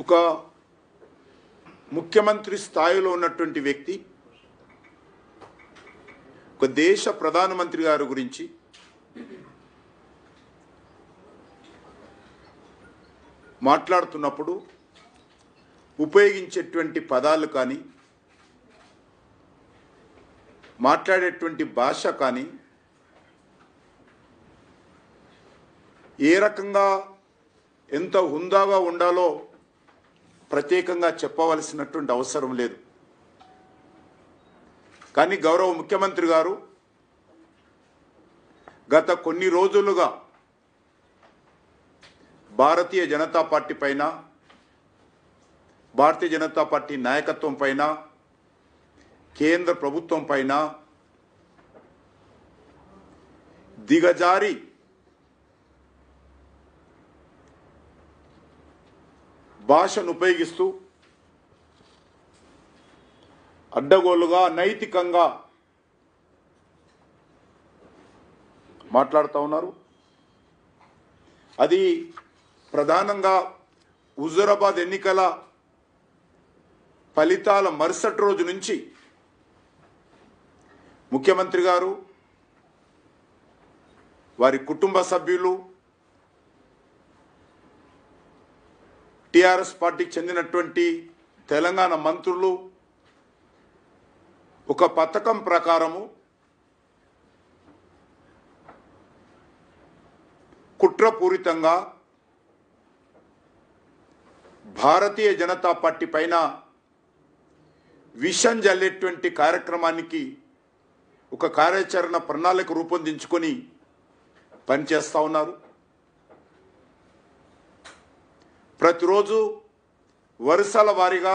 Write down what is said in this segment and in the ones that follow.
ఒక ముఖ్యమంత్రి స్థాయిలో ఉన్నటువంటి వ్యక్తి ఒక దేశ ప్రధానమంత్రి గారి గురించి మాట్లాడుతున్నప్పుడు ఉపయోగించేటువంటి పదాలు కానీ మాట్లాడేటువంటి భాష కానీ ఏ రకంగా ఎంత హుందాగా ఉండాలో ప్రత్యేకంగా చెప్పవలసినటువంటి అవసరం లేదు కానీ గౌరవ ముఖ్యమంత్రి గారు గత కొన్ని రోజులుగా భారతీయ జనతా పార్టీ పైన భారతీయ జనతా పార్టీ నాయకత్వం పైన కేంద్ర ప్రభుత్వం పైన దిగజారి భాషను ఉపయోగిస్తూ అడ్డగోలుగా నైతికంగా మాట్లాడుతూ ఉన్నారు అది ప్రధానంగా హుజూరాబాద్ ఎన్నికల ఫలితాల మరుసటి రోజు నుంచి ముఖ్యమంత్రి గారు వారి కుటుంబ సభ్యులు టిఆర్ఎస్ పార్టీకి చెందినటువంటి తెలంగాణ మంత్రులు ఒక పథకం ప్రకారము కుట్రపూరితంగా భారతీయ జనతా పార్టీ పైన విషం జల్లేటువంటి కార్యక్రమానికి ఒక కార్యాచరణ ప్రణాళిక రూపొందించుకొని పనిచేస్తూ ఉన్నారు ప్రతిరోజు వరుసల వారీగా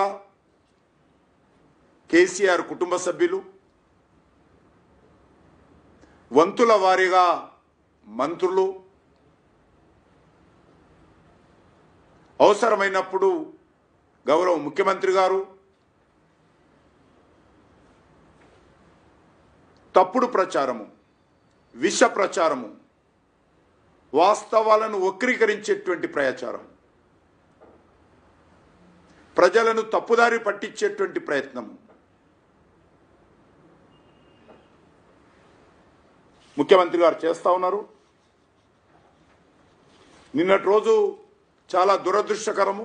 కేసీఆర్ కుటుంబ సభ్యులు వంతుల వారీగా మంత్రులు అవసరమైనప్పుడు గౌరవ ముఖ్యమంత్రి గారు తప్పుడు ప్రచారము విష ప్రచారము వాస్తవాలను వక్రీకరించేటువంటి ప్రచారం ప్రజలను తప్పుదారి పట్టించేటువంటి ప్రయత్నము ముఖ్యమంత్రి గారు చేస్తా ఉన్నారు నిన్నటి రోజు చాలా దురదృష్టకరము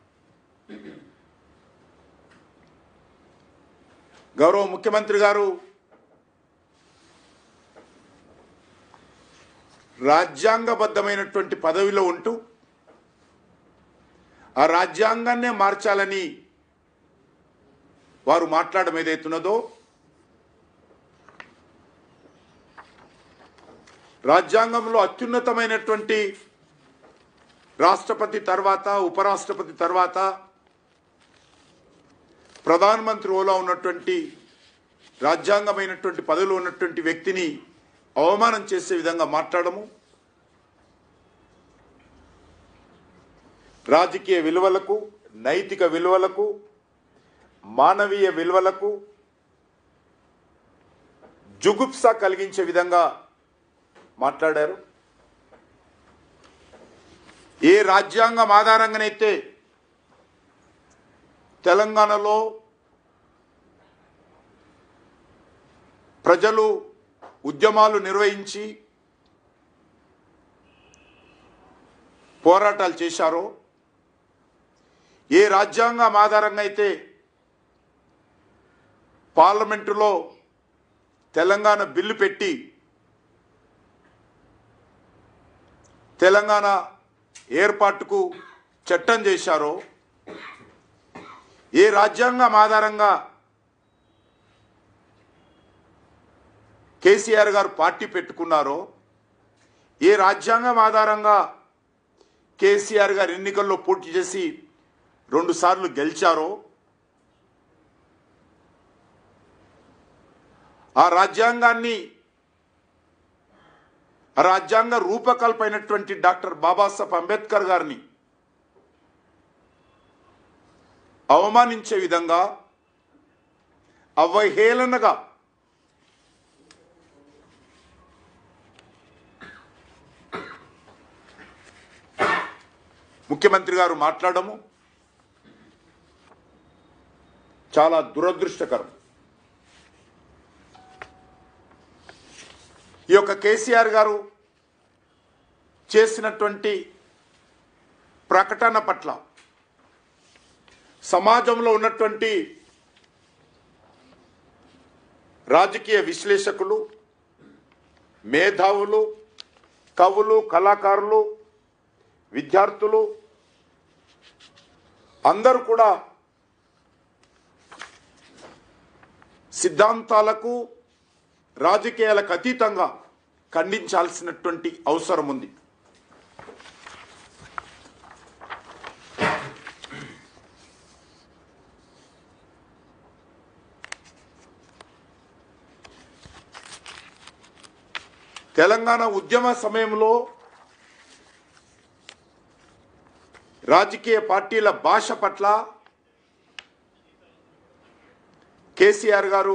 గౌరవ ముఖ్యమంత్రి గారు రాజ్యాంగబద్ధమైనటువంటి పదవిలో ఉంటూ ఆ రాజ్యాంగాన్నే మార్చాలని వారు మాట్లాడడం ఏదైతున్నదో రాజ్యాంగంలో అత్యున్నతమైనటువంటి రాష్ట్రపతి తర్వాత ఉపరాష్ట్రపతి తర్వాత ప్రధానమంత్రి హోదా ఉన్నటువంటి రాజ్యాంగమైనటువంటి పదవిలో ఉన్నటువంటి వ్యక్తిని అవమానం చేసే విధంగా మాట్లాడము రాజకీయ విలువలకు నైతిక విలువలకు మానవీయ విలువలకు జుగుప్స కలిగించే విధంగా మాట్లాడారు ఏ రాజ్యాంగం ఆధారంగానైతే తెలంగాణలో ప్రజలు ఉద్యమాలు నిర్వహించి పోరాటాలు చేశారో ఏ రాజ్యాంగం ఆధారంగా అయితే పార్లమెంటులో తెలంగాణ బిల్లు పెట్టి తెలంగాణ ఏర్పాటుకు చట్టం చేశారో ఏ రాజ్యాంగం ఆధారంగా కేసీఆర్ గారు పార్టీ పెట్టుకున్నారో ఏ రాజ్యాంగం ఆధారంగా కేసీఆర్ గారు ఎన్నికల్లో పోటీ చేసి రెండు సార్లు గెలిచారో ఆ రాజ్యాంగాన్ని ఆ రాజ్యాంగ రూపకల్పైనటువంటి డాక్టర్ బాబాసాహెబ్ అంబేద్కర్ గారిని అవమానించే విధంగా అవహేళనగా ముఖ్యమంత్రి గారు మాట్లాడము చాలా దురదృష్టకరం ఈ యొక్క కేసీఆర్ గారు చేసినటువంటి ప్రకటన పట్ల సమాజంలో ఉన్నటువంటి రాజకీయ విశ్లేషకులు మేధావులు కవులు కళాకారులు విద్యార్థులు అందరూ కూడా సిద్ధాంతాలకు రాజకీయాలకు అతీతంగా ఖండించాల్సినటువంటి అవసరం ఉంది తెలంగాణ ఉద్యమ సమయంలో రాజకీయ పార్టీల భాష పట్ల కేసీఆర్ గారు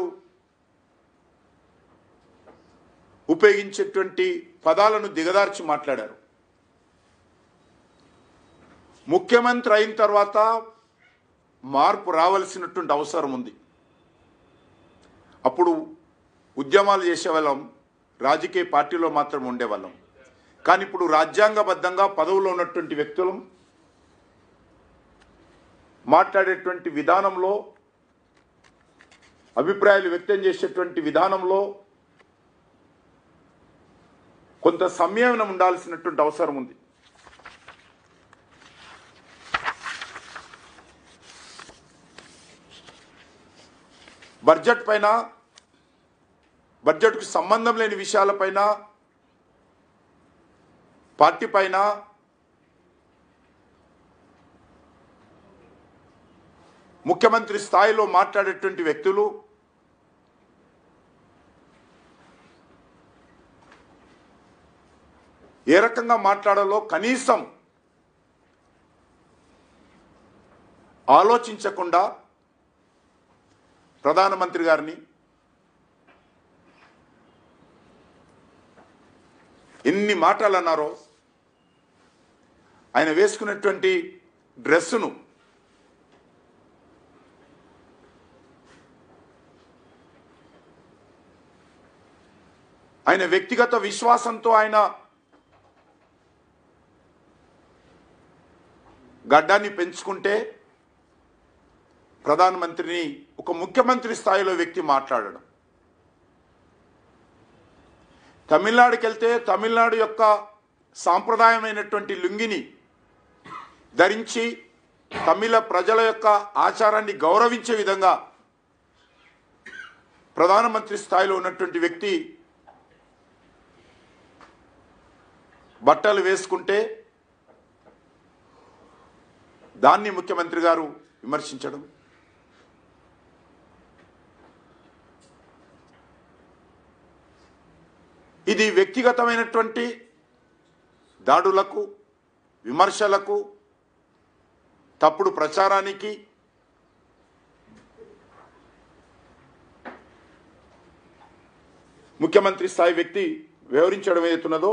ఉపయోగించేటువంటి పదాలను దిగదార్చి మాట్లాడారు ముఖ్యమంత్రి అయిన తర్వాత మార్పు రావాల్సినటువంటి అవసరం ఉంది అప్పుడు ఉద్యమాలు చేసేవాళ్ళం రాజకీయ పార్టీలో మాత్రం ఉండేవాళ్ళం కానీ ఇప్పుడు రాజ్యాంగబద్ధంగా పదవులో ఉన్నటువంటి వ్యక్తులు మాట్లాడేటువంటి విధానంలో అభిప్రాయాలు వ్యక్తం చేసేటువంటి విధానంలో కొంత సంయమనం ఉండాల్సినటువంటి అవసరం ఉంది బడ్జెట్ పైన బడ్జెట్కు సంబంధం లేని విషయాలపైన పార్టీ పైన ముఖ్యమంత్రి స్థాయిలో మాట్లాడేటువంటి వ్యక్తులు ఏ రకంగా మాట్లాడాలో కనీసం ఆలోచించకుండా ప్రధానమంత్రి గారిని ఎన్ని మాటలు అన్నారో ఆయన వేసుకున్నటువంటి డ్రెస్సును ఆయన వ్యక్తిగత విశ్వాసంతో ఆయన గడ్డాన్ని పెంచుకుంటే ప్రధానమంత్రిని ఒక ముఖ్యమంత్రి స్థాయిలో వ్యక్తి మాట్లాడడం తమిళనాడుకి వెళ్తే తమిళనాడు యొక్క సాంప్రదాయమైనటువంటి లుంగిని ధరించి తమిళ ప్రజల యొక్క ఆచారాన్ని గౌరవించే విధంగా ప్రధానమంత్రి స్థాయిలో ఉన్నటువంటి వ్యక్తి బట్టలు వేసుకుంటే దాన్ని ముఖ్యమంత్రి గారు విమర్శించడం ఇది వ్యక్తిగతమైనటువంటి దాడులకు విమర్శలకు తప్పుడు ప్రచారానికి ముఖ్యమంత్రి స్థాయి వ్యక్తి వ్యవహరించడం ఏదైతున్నదో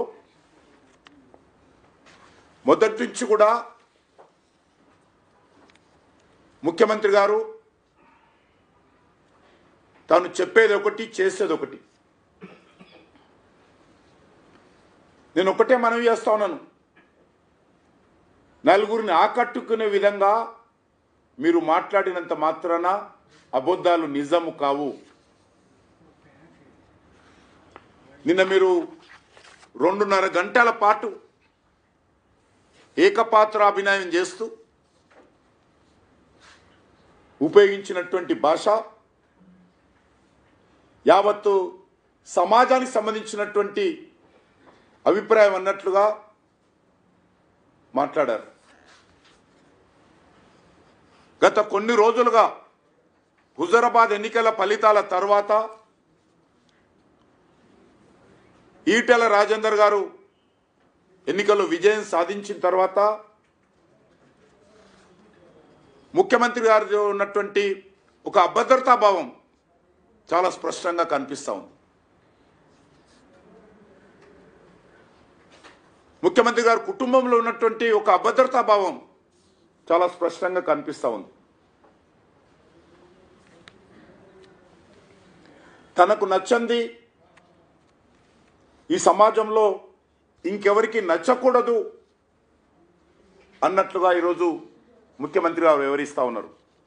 మొదటి నుంచి కూడా ముఖ్యమంత్రి గారు తాను చెప్పేది ఒకటి చేసేది ఒకటి నేను ఒకటే మనవి చేస్తా ఉన్నాను నలుగురిని ఆకట్టుకునే విధంగా మీరు మాట్లాడినంత మాత్రాన అబద్ధాలు నిజము కావు నిన్న మీరు రెండున్నర గంటల పాటు ఏకపాత్రాభినయం చేస్తూ ఉపయోగించినటువంటి భాష యావత్తు సమాజానికి సంబంధించినటువంటి అభిప్రాయం అన్నట్లుగా మాట్లాడారు గత కొన్ని రోజులుగా హుజరాబాద్ ఎన్నికల ఫలితాల తర్వాత ఈటెల రాజేందర్ గారు ఎన్నికల్లో విజయం సాధించిన తర్వాత ముఖ్యమంత్రి గారి ఉన్నటువంటి ఒక అభద్రతా భావం చాలా స్పష్టంగా కనిపిస్తా ఉంది ముఖ్యమంత్రి గారి కుటుంబంలో ఉన్నటువంటి ఒక అభద్రతా భావం చాలా స్పష్టంగా కనిపిస్తా ఉంది తనకు నచ్చంది ఈ సమాజంలో ఇంకెవరికి నచ్చకూడదు అన్నట్లుగా ఈరోజు ముఖ్యమంత్రి గారు వివరిస్తా ఉన్నారు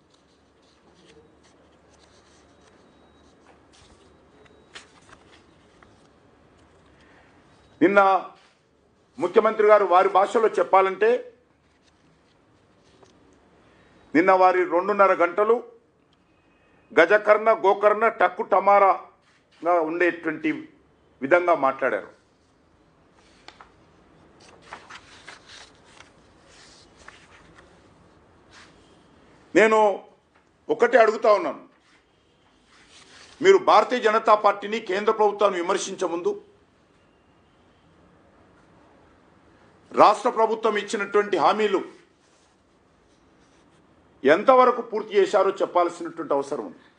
నిన్న ముఖ్యమంత్రి గారు వారి భాషలో చెప్పాలంటే నిన్న వారి రెండున్నర గంటలు గజకర్ణ గోకర్ణ టక్కు టమారాగా ఉండేటువంటి విధంగా మాట్లాడారు నేను ఒకటే అడుగుతా ఉన్నాను మీరు భారతీయ జనతా పార్టీని కేంద్ర ప్రభుత్వాన్ని విమర్శించే ముందు రాష్ట్ర ప్రభుత్వం ఇచ్చినటువంటి హామీలు ఎంతవరకు పూర్తి చేశారో చెప్పాల్సినటువంటి అవసరం ఉంది